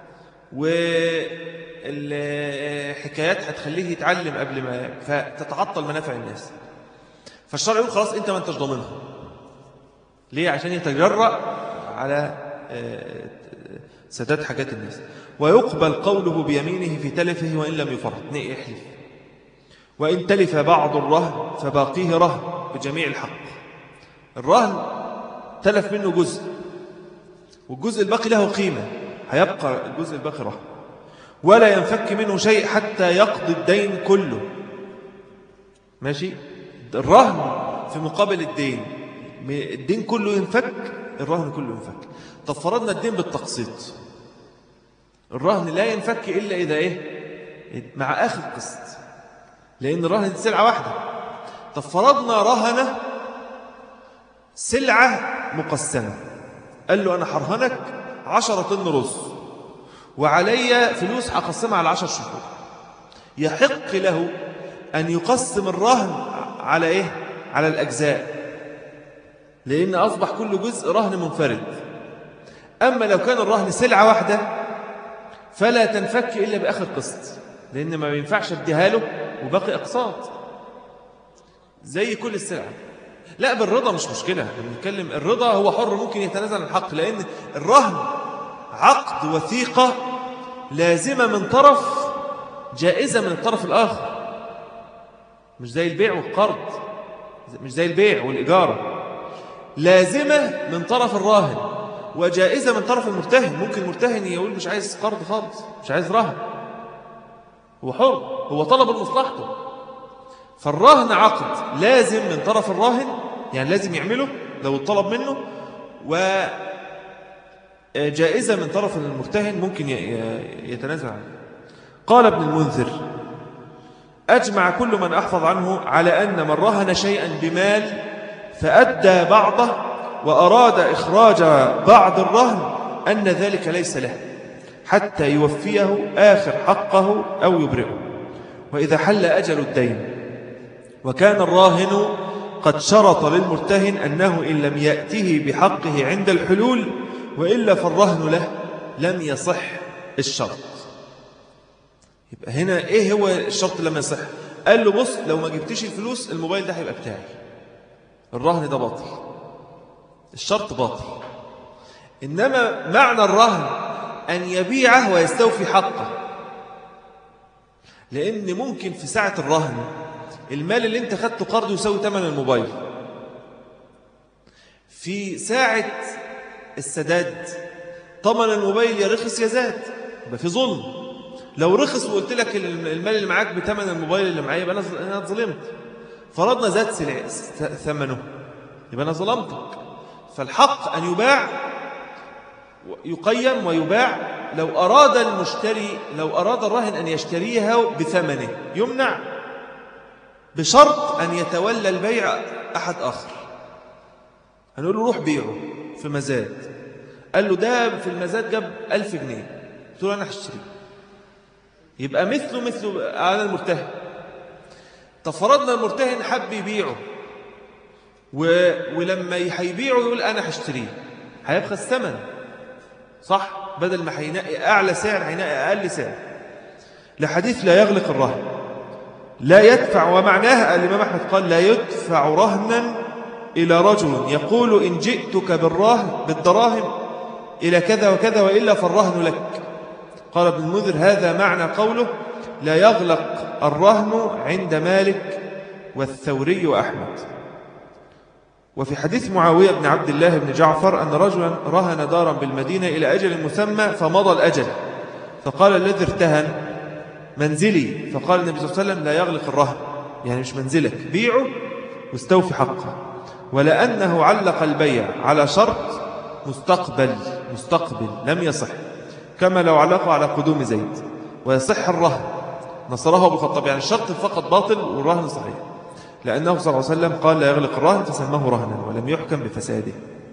والحكايات هتخليه يتعلم قبل ما فتتعطل منافع الناس فالشرع يقول خلاص انت ما انتش ضامنها ليه عشان يتجرأ على آه، سداد حاجات الناس ويقبل قوله بيمينه في تلفه وإن لم يفرط يحلف وإن تلف بعض الرهن فباقيه رهن بجميع الحق الرهن تلف منه جزء والجزء الباقي له قيمة هيبقى الجزء الباقي رهن ولا ينفك منه شيء حتى يقضي الدين كله ماشي الرهن في مقابل الدين الدين كله ينفك الرهن كله ينفك طب فرضنا الدين بالتقسيط الرهن لا ينفك إلا إذا إيه مع آخر قسط لأن الرهن دي سلعة واحدة طب فرضنا رهنة سلعة مقسمة قال له أنا حرهنك عشرة طن رز وعلي فلوس هقسمها على عشر شهور يحق له أن يقسم الرهن على إيه؟ على الأجزاء لأن أصبح كل جزء رهن منفرد أما لو كان الرهن سلعة واحدة فلا تنفك إلا بآخر قسط لأن ما ينفعش اديها له وباقي أقساط زي كل السلع لا بالرضا مش مشكلة بنتكلم الرضا هو حر ممكن يتنازل عن الحق لأن الرهن عقد وثيقة لازمة من طرف جائزة من الطرف الآخر مش زي البيع والقرض مش زي البيع والإجارة لازمة من طرف الراهن وجائزة من طرف المرتهن ممكن المرتهن يقول مش عايز قرض خالص مش عايز رهن هو حر هو طلب لمصلحته فالرهن عقد لازم من طرف الراهن يعني لازم يعمله لو الطلب منه وجائزة من طرف المرتهن ممكن يتنازل عنه قال ابن المنذر أجمع كل من أحفظ عنه على أن من رهن شيئا بمال فأدى بعضه وأراد إخراج بعض الرهن أن ذلك ليس له حتى يوفيه آخر حقه أو يبرئه وإذا حل أجل الدين وكان الراهن قد شرط للمرتهن أنه إن لم يأته بحقه عند الحلول وإلا فالرهن له لم يصح الشرط يبقى هنا إيه هو الشرط لم يصح قال له بص لو ما جبتش الفلوس الموبايل ده هيبقى بتاعي الرهن ده باطل الشرط باطل إنما معنى الرهن أن يبيعه ويستوفي حقه لأن ممكن في ساعة الرهن المال اللي انت خدته قرض يساوي ثمن الموبايل في ساعة السداد ثمن الموبايل يا رخص يا زاد يبقى في ظلم لو رخص وقلت لك المال اللي معاك بثمن الموبايل اللي معايا يبقى انا ظلمت فرضنا زاد ثمنه يبقى انا ظلمتك فالحق ان يباع يقيم ويباع لو أراد المشتري لو أراد الراهن أن يشتريها بثمنه يمنع بشرط أن يتولى البيع أحد آخر هنقول له روح بيعه في مزاد قال له ده في المزاد جاب ألف جنيه قلت له أنا هشتري يبقى مثله مثله على المرتهن تفرضنا المرتهن حب يبيعه و... ولما هيبيعه يقول أنا هشتريه هيبقى الثمن صح بدل ما هينقي أعلى سعر هينقي أقل سعر لحديث لا يغلق الرهن لا يدفع ومعناها الإمام أحمد قال لا يدفع رهنا إلى رجل يقول إن جئتك بالراهن بالدراهم إلى كذا وكذا وإلا فالرهن لك قال ابن المنذر هذا معنى قوله لا يغلق الرهن عند مالك والثوري وأحمد وفي حديث معاوية بن عبد الله بن جعفر أن رجلا رهن دارا بالمدينة إلى أجل مسمى فمضى الأجل فقال الذي ارتهن منزلي فقال النبي صلى الله عليه وسلم لا يغلق الرهن يعني مش منزلك بيعه واستوفي حقه ولأنه علق البيع على شرط مستقبل مستقبل لم يصح كما لو علقه على قدوم زيد ويصح الرهن نصره أبو الخطاب يعني الشرط فقط باطل والرهن صحيح لأنه صلى الله عليه وسلم قال لا يغلق الرهن فسماه رهنا ولم يحكم بفساده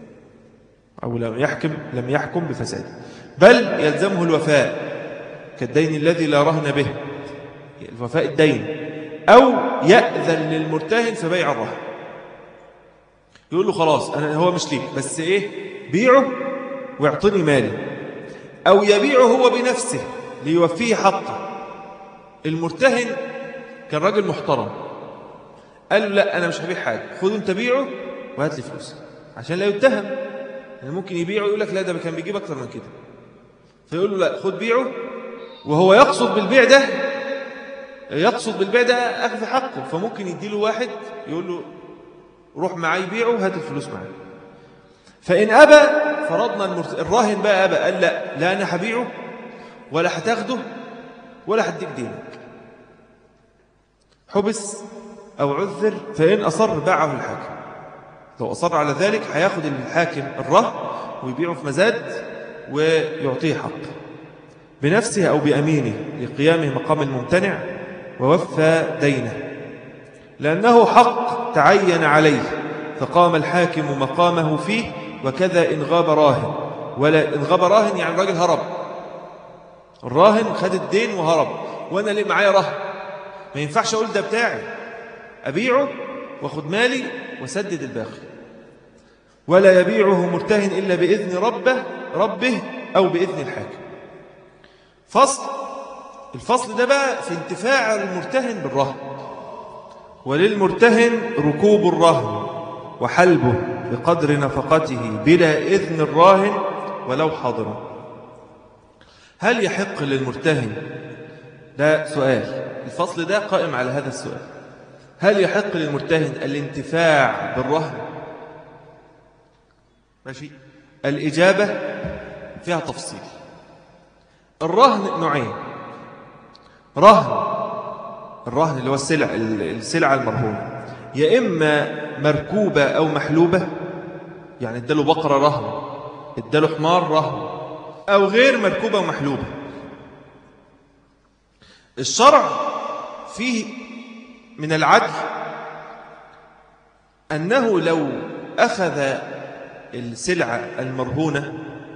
أو لم يحكم لم يحكم بفساده بل يلزمه الوفاء كالدين الذي لا رهن به الوفاء الدين أو يأذن للمرتهن في بيع الرهن يقول له خلاص أنا هو مش ليك بس إيه بيعه ويعطيني مالي أو يبيعه هو بنفسه ليوفيه حقه المرتهن كان راجل محترم قال له لا أنا مش هبيع حاجة خذ انت بيعه وهات لي فلوس عشان لا يتهم يعني ممكن يبيعه يقول لك لا ده كان بيجيب أكتر من كده فيقول له لا خذ بيعه وهو يقصد بالبيع ده يقصد بالبيع ده أخذ حقه فممكن يديله واحد يقول له روح معي بيعه وهات الفلوس معي فإن أبى فرضنا الراهن بقى أبى قال لا لا أنا هبيعه ولا هتاخده ولا هديك دينك حبس أو عذر فإن أصر باعه الحاكم لو أصر على ذلك هياخد الحاكم الرهن ويبيعه في مزاد ويعطيه حق بنفسه أو بأمينه لقيامه مقام الممتنع ووفى دينه لأنه حق تعين عليه فقام الحاكم مقامه فيه وكذا إن غاب راهن ولا إن غاب راهن يعني الراجل هرب الراهن خد الدين وهرب وأنا ليه معايا رهن ما ينفعش أقول ده بتاعي أبيعه واخد مالي وسدد الباقي ولا يبيعه مرتهن إلا بإذن ربه ربه أو بإذن الحاكم فصل الفصل ده بقى في انتفاع المرتهن بالرهن وللمرتهن ركوب الرهن وحلبه بقدر نفقته بلا إذن الراهن ولو حاضرا هل يحق للمرتهن ده سؤال الفصل ده قائم على هذا السؤال هل يحق للمرتهن الانتفاع بالرهن ماشي الإجابة فيها تفصيل الرهن نوعين رهن الرهن اللي هو السلع السلعة المرهونة يا إما مركوبة أو محلوبة يعني اداله بقرة رهن اداله حمار رهن أو غير مركوبة ومحلوبة الشرع فيه من العدل أنه لو أخذ السلعة المرهونة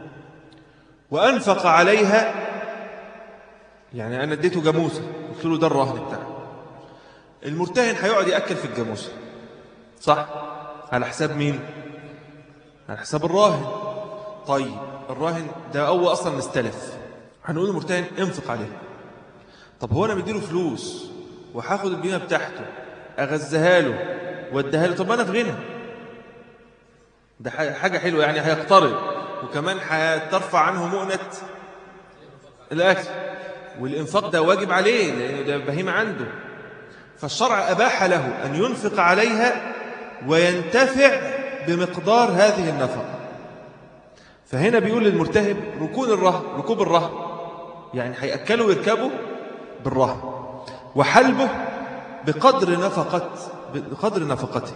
وأنفق عليها يعني أنا اديته جاموسة قلت له ده الرهن بتاعه المرتهن هيقعد يأكل في الجاموسة صح على حساب مين على حساب الراهن طيب الراهن ده هو أصلا مستلف هنقول المرتهن انفق عليه طب هو أنا مديله فلوس وهاخد البيمة بتاعته أغزها له واديها له طب ما أنا في غنى ده حاجة حلوة يعني هيقترض وكمان هترفع عنه مؤنة الأكل والإنفاق ده واجب عليه لأنه ده بهيمة عنده فالشرع أباح له أن ينفق عليها وينتفع بمقدار هذه النفقة فهنا بيقول للمرتهب ركون الرهن ركوب الرهن يعني هيأكله ويركبه بالرهن وحلبه بقدر نفقة بقدر نفقته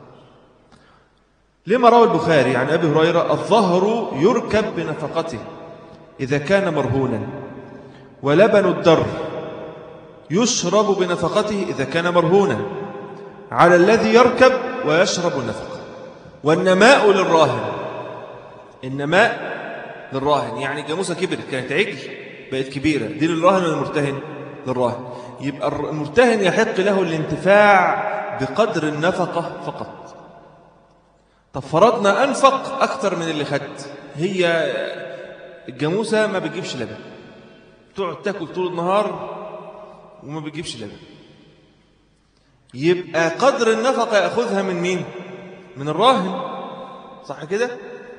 لما روى البخاري عن أبي هريرة الظهر يركب بنفقته إذا كان مرهونا ولبن الدر يشرب بنفقته إذا كان مرهونا على الذي يركب ويشرب النفقة والنماء للراهن النماء للراهن يعني جاموسة كبرت كانت عجل بقت كبيرة دي للراهن ولا المرتهن للراهن يبقى المرتهن يحق له الانتفاع بقدر النفقة فقط طب فرضنا أنفق أكثر من اللي خد هي الجاموسة ما بتجيبش لبن تقعد تاكل طول النهار وما بتجيبش لبن يبقى قدر النفقة يأخذها من مين من الراهن صح كده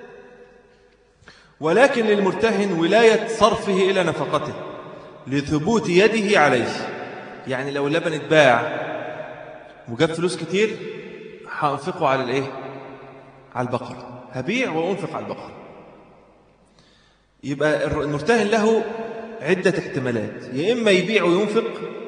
ولكن للمرتهن ولاية صرفه إلى نفقته لثبوت يده عليه يعني لو اللبن اتباع وجاب فلوس كتير هأنفقه على الايه على البقرة هبيع وأنفق على البقرة يبقى المرتهن له عدة احتمالات يا إما يبيع وينفق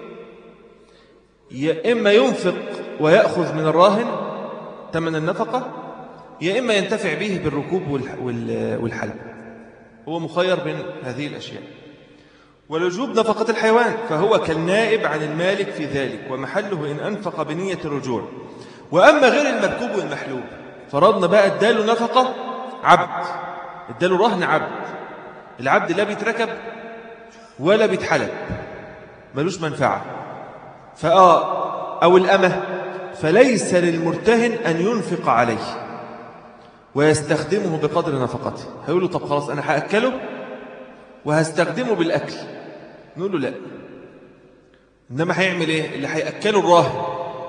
يا إما ينفق ويأخذ من الراهن ثمن النفقة يا إما ينتفع به بالركوب والحلب هو مخير بين هذه الأشياء ولجوب نفقة الحيوان فهو كالنائب عن المالك في ذلك ومحله إن أنفق بنية الرجوع وأما غير المركوب والمحلوب فرضنا بقى اداله نفقة عبد اداله رهن عبد العبد لا بيتركب ولا بيتحلب ملوش منفعة فآه أو الأمة فليس للمرتهن أن ينفق عليه ويستخدمه بقدر نفقته هيقول له طب خلاص أنا هأكله وهستخدمه بالأكل نقول له لا إنما هيعمل إيه اللي هيأكله الراهن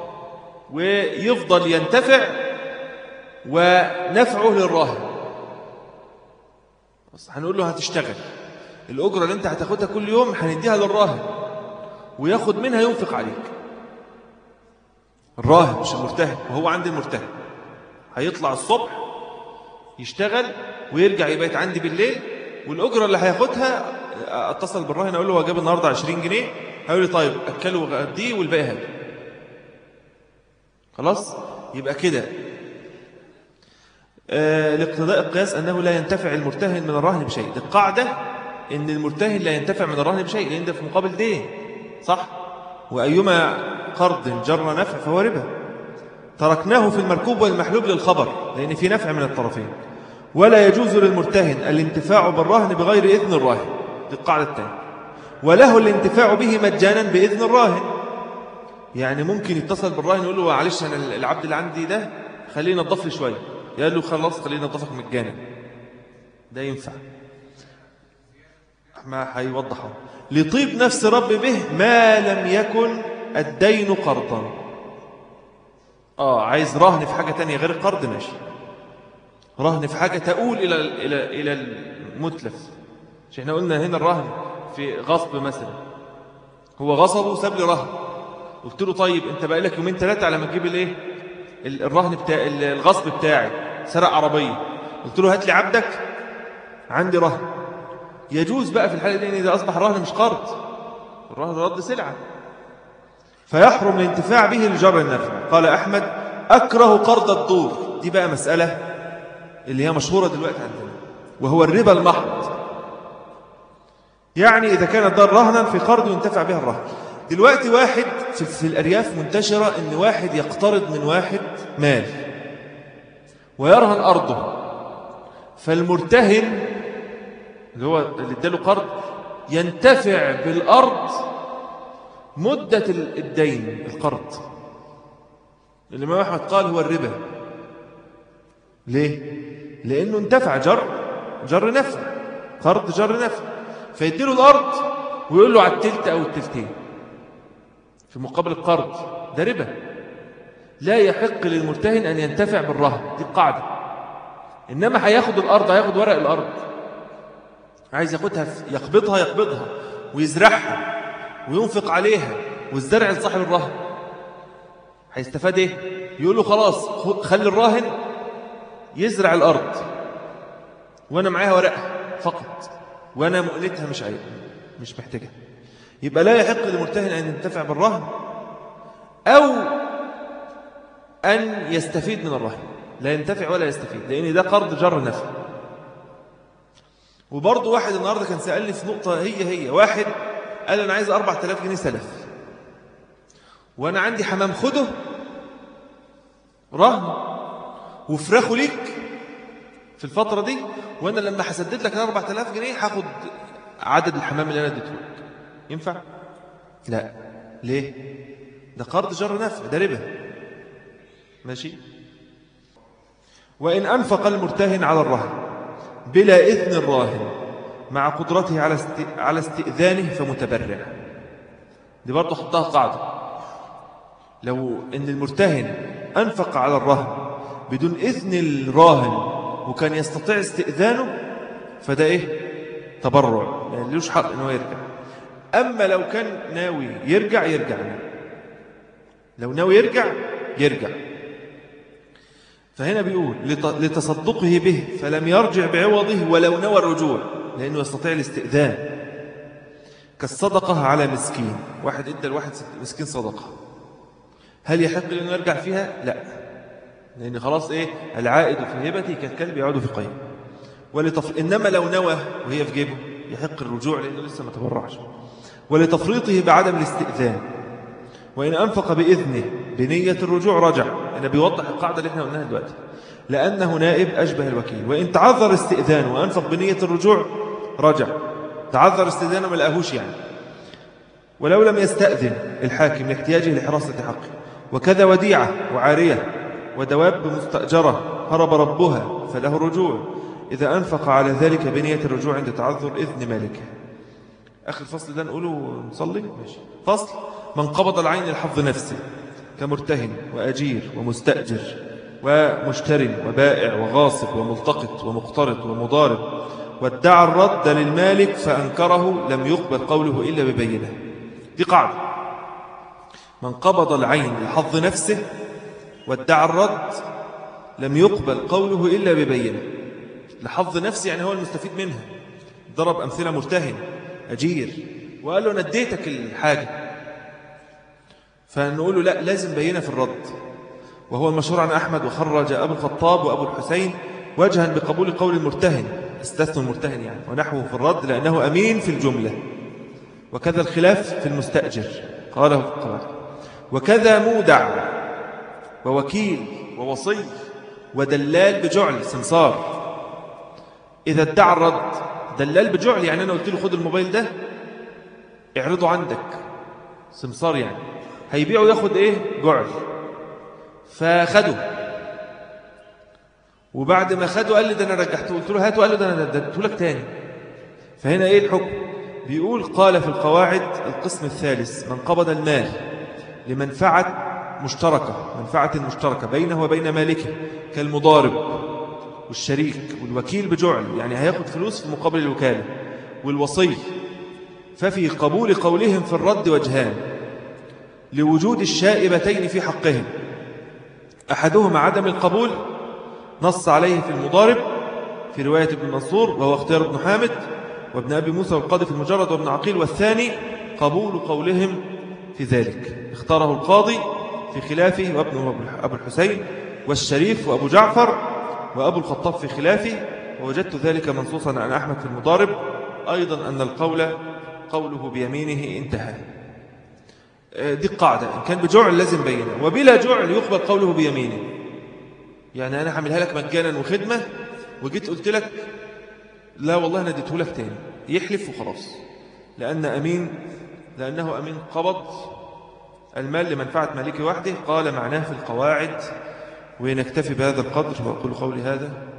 ويفضل ينتفع ونفعه للراهن بس هنقول له هتشتغل الأجرة اللي انت هتاخدها كل يوم هنديها للراهن وياخد منها ينفق عليك الراهن مش المرتهن وهو عند المرتهن هيطلع الصبح يشتغل ويرجع يبيت عندي بالليل والأجرة اللي هياخدها اتصل بالراهن اقول له هو جاب النهارده 20 جنيه هيقول لي طيب اكله غديه والباقي هاجي خلاص يبقى كده آه لاقتضاء القياس أنه لا ينتفع المرتهن من الرهن بشيء القاعدة أن المرتهن لا ينتفع من الرهن بشيء لأن ده في مقابل دين صح وأيما قرض جر نفع فهو ربا تركناه في المركوب والمحلوب للخبر لأن في نفع من الطرفين ولا يجوز للمرتهن الانتفاع بالرهن بغير إذن الراهن دي القاعدة الثانية وله الانتفاع به مجانا بإذن الراهن يعني ممكن يتصل بالراهن يقول له معلش أنا العبد اللي عندي ده خليه ينظف لي شوية قال له خلاص خلينا نتفق مجانا ده ينفع ما هيوضحه لطيب نفس رب به ما لم يكن الدين قرضا اه عايز رهن في حاجة تانية غير القرض ماشي رهن في حاجة تقول إلى إلى إلى المتلف مش احنا قلنا هنا الرهن في غصب مثلا هو غصبه وساب لي رهن قلت له طيب انت بقى لك يومين ثلاثة على ما تجيب الايه الرهن بتاع الغصب بتاعي سرق عربية قلت له هات لي عبدك عندي رهن يجوز بقى في الحالة دي ان اذا اصبح رهن مش قرض الرهن رد سلعة فيحرم الانتفاع به لجر النفع قال أحمد أكره قرض الدور دي بقى مسألة اللي هي مشهورة دلوقتي عندنا وهو الربا المحض يعني إذا كان الدار رهنا في قرض ينتفع بها الرهن دلوقتي واحد في الأرياف منتشرة أن واحد يقترض من واحد مال ويرهن أرضه فالمرتهن اللي هو اللي اداله قرض ينتفع بالأرض مدة الدين القرض الإمام أحمد قال هو الربا ليه؟ لأنه انتفع جر جر نفع قرض جر نفع فيديله الأرض ويقول له على التلت أو التلتين في مقابل القرض ده ربا لا يحق للمرتهن أن ينتفع بالرهن دي قاعدة إنما هياخد الأرض هياخد ورق الأرض عايز ياخدها يقبضها يقبضها ويزرعها وينفق عليها والزرع لصاحب الرهن هيستفاد ايه يقول له خلاص خلي الراهن يزرع الأرض وأنا معاها ورقها فقط وأنا مؤنتها مش عيب مش محتاجها يبقى لا يحق للمرتهن أن ينتفع بالرهن أو أن يستفيد من الرهن لا ينتفع ولا يستفيد لأن ده قرض جر نفع وبرضه واحد النهاردة كان سألني في نقطة هي هي واحد قال أنا عايز 4000 جنيه سلف وأنا عندي حمام خده رهن وفراخه ليك في الفترة دي وأنا لما هسدد لك 4000 جنيه هاخد عدد الحمام اللي أنا اديته لك ينفع؟ لا ليه؟ ده قرض جر نفع ده ربا ماشي وإن أنفق المرتهن على الرهن بلا إذن الراهن مع قدرته على على استئذانه فمتبرع دي برضه حطها قاعدة لو إن المرتهن أنفق على الرهن بدون إذن الراهن وكان يستطيع استئذانه فده إيه تبرع يعني لوش حق إنه يرجع أما لو كان ناوي يرجع يرجع لو ناوي يرجع يرجع فهنا بيقول لتصدقه به فلم يرجع بعوضه ولو نوى الرجوع لأنه يستطيع الاستئذان كالصدقة على مسكين واحد إدى الواحد مسكين صدقة هل يحق أنه يرجع فيها؟ لا لأن خلاص إيه العائد في هبته كالكلب يعود في قيم ولتف... إنما لو نوى وهي في جيبه يحق الرجوع لأنه لسه ما تبرعش ولتفريطه بعدم الاستئذان وإن أنفق بإذنه بنية الرجوع رجع أنا بيوضح القاعدة اللي احنا قلناها دلوقتي لأنه نائب أشبه الوكيل وإن تعذر استئذانه وأنفق بنية الرجوع رجع تعذر استئذانه ما لقاهوش يعني ولو لم يستأذن الحاكم لاحتياجه لحراسة حقه وكذا وديعة وعارية ودواب مستأجرة هرب ربها فله الرجوع إذا أنفق على ذلك بنية الرجوع عند تعذر إذن مالكه آخر فصل ده نقوله نصلي ماشي فصل من قبض العين الحظ نفسه كمرتهن وأجير ومستأجر ومشتر وبائع وغاصب وملتقط ومقترض ومضارب وادعى الرد للمالك فأنكره لم يقبل قوله إلا ببينه دي قاعدة من قبض العين لحظ نفسه وادعى الرد لم يقبل قوله إلا ببينه لحظ نفسه يعني هو المستفيد منها ضرب أمثلة مرتهن أجير وقال له أنا اديتك الحاجة فنقول له لا لازم بينه في الرد وهو المشهور عن أحمد وخرج أبو الخطاب وأبو الحسين وجها بقبول قول المرتهن استثنوا المرتهن يعني ونحوه في الرد لأنه أمين في الجملة وكذا الخلاف في المستأجر قاله في القواعد وكذا مودع ووكيل ووصي ودلال بجعل سمسار إذا ادعى الرد دلال بجعل يعني أنا قلت له خد الموبايل ده اعرضه عندك سمسار يعني هيبيعه ياخد ايه جعل فخده وبعد ما خده قال لي ده انا رجحته قلت له هاته قال له ده انا اديته لك تاني فهنا ايه الحكم بيقول قال في القواعد القسم الثالث من قبض المال لمنفعة مشتركة منفعة مشتركة بينه وبين مالكه كالمضارب والشريك والوكيل بجعل يعني هياخد فلوس في مقابل الوكالة والوصي ففي قبول قولهم في الرد وجهان لوجود الشائبتين في حقهم أحدهما عدم القبول نص عليه في المضارب في رواية ابن منصور وهو اختيار ابن حامد وابن أبي موسى والقاضي في المجرد وابن عقيل والثاني قبول قولهم في ذلك اختاره القاضي في خلافه وابن أبو الحسين والشريف وأبو جعفر وأبو الخطاب في خلافه ووجدت ذلك منصوصا عن أحمد في المضارب أيضا أن القول قوله بيمينه انتهى آه، دي القاعدة إن كان بجعل لازم بينه وبلا جعل يقبل قوله بيمينه يعني أنا حملها لك مجانا وخدمة وجيت قلت لك لا والله أنا اديته لك تاني يحلف وخلاص لأن أمين لأنه أمين قبض المال لمنفعة مالك وحده قال معناه في القواعد ونكتفي بهذا القدر وأقول قولي هذا